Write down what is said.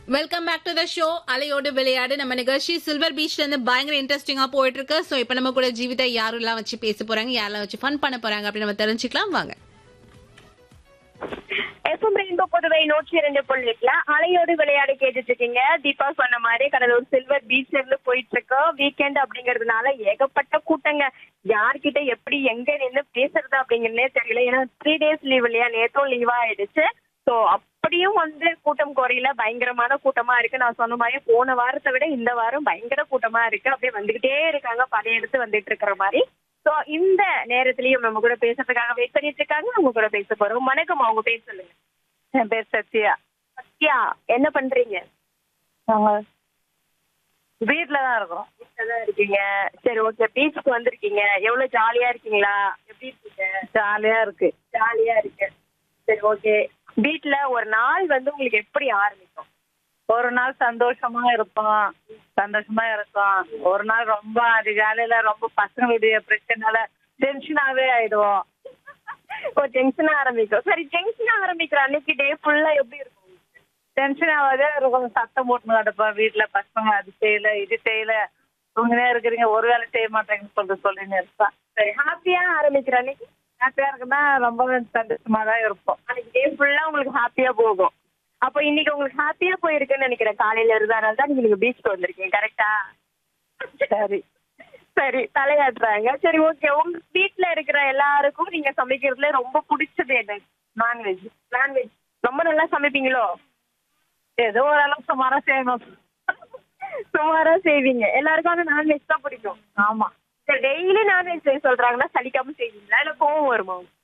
welcome back to the show அலையோடு விளையாடு நம்ம நிகழ்ச்சி சில்வர் பீச்ல இருந்து பயங்கர இன்ட்ரெஸ்டிங்கா போயிட்டு இருக்கு சோ இப்ப நம்ம கூட ஜீவிதா யாரெல்லாம் வச்சு பேச போறாங்க யாரெல்லாம் வச்சு ஃபன் பண்ண போறாங்க அப்படின்னு நம்ம தெரிஞ்சுக்கலாம் வாங்க எஃப்எம் ரெயின்போ புதுவை நூற்றி இரண்டு புள்ளி எட்டுல அலையோடு விளையாடு கேட்டுட்டு இருக்கீங்க தீபா சொன்ன மாதிரி கடலூர் சில்வர் பீச்ல இருந்து போயிட்டு இருக்கோம் வீக்கெண்ட் அப்படிங்கறதுனால ஏகப்பட்ட கூட்டங்க யார்கிட்ட எப்படி எங்க நின்று பேசுறது அப்படிங்கறதே தெரியல ஏன்னா த்ரீ டேஸ் லீவ் இல்லையா நேத்தும் லீவா ஆயிடுச்சு சோ அப்படியும் வந்து கூட்டம் குறையில பயங்கரமான கூட்டமா இருக்கு நான் சொன்ன மாதிரி போன வாரத்தை விட இந்த வாரம் பயங்கர கூட்டமா இருக்கு அப்படியே வந்துகிட்டே இருக்காங்க படையெடுத்து வந்துட்டு இருக்கிற மாதிரி சோ இந்த நேரத்திலயும் நம்ம கூட பேசுறதுக்காக வெயிட் பண்ணிட்டு இருக்காங்க அவங்க கூட பேச போறோம் வணக்கம் அவங்க பேர் சொல்லுங்க என் பேர் சத்யா சத்யா என்ன பண்றீங்க நாங்க வீட்ல தான் இருக்கோம் வீட்டுலதான் இருக்கீங்க சரி ஓகே பீச்சுக்கு வந்திருக்கீங்க எவ்வளவு ஜாலியா இருக்கீங்களா எப்படி இருக்கீங்க ஜாலியா இருக்கு ஜாலியா இருக்கு சரி ஓகே வீட்ல ஒரு நாள் வந்து உங்களுக்கு எப்படி ஆரம்பிக்கும் ஒரு நாள் சந்தோஷமா இருப்போம் சந்தோஷமா இருக்கோம் ஒரு நாள் ரொம்ப அதிகாலையில ரொம்ப பசங்களுடைய பிரச்சனால டென்ஷனாவே ஆயிடுவோம் ஓ ஜங்ஷன் ஆரம்பிக்கும் சரி ஜங்ஷன் ஆரம்பிக்கிற அன்னைக்கு டே ஃபுல்லா எப்படி இருக்கும் டென்ஷன் ஆகாதே இருக்கும் சத்தம் போட்டுன்னு கிடப்போம் வீட்டுல பசங்க அது செய்யல இது செய்யல தூங்கினே இருக்கிறீங்க ஒரு வேலை செய்ய மாட்டேங்கன்னு சொல்லிட்டு சொல்லின்னு இருப்பான் சரி ஹாப்பியா ஆரம்பிக்கிற அன்னைக்கு ஹாப்பியா இருக்குன்னா ரொம்ப சந்தோஷமா தான் இருப்போம் அன்னைக்கு டே ஃபுல்லா உங்களுக்கு ஹாப்பியா போகும் அப்போ இன்னைக்கு உங்களுக்கு ஹாப்பியா போயிருக்குன்னு நினைக்கிறேன் காலையில இருந்து அதனால தான் நீங்க பீச்சுக்கு வந்திருக்கீங்க கரெக்டா சரி சரி தலையாட்டுறாங்க சரி ஓகே உங்க வீட்ல இருக்கிற எல்லாருக்கும் நீங்க சமைக்கிறதுல ரொம்ப பிடிச்சது என்ன நான்வெஜ் நான்வெஜ் ரொம்ப நல்லா சமைப்பீங்களோ ஏதோ ஓரளவுக்கு சுமாரா செய்யணும் சுமாரா செய்வீங்க எல்லாருக்கும் ஆனா நான்வெஜ் தான் பிடிக்கும் ஆமா சரி டெய்லி நான்வெஜ் செய்ய சொல்றாங்கன்னா சலிக்காம செய்வீங்களா இல்ல கோவம் வருமா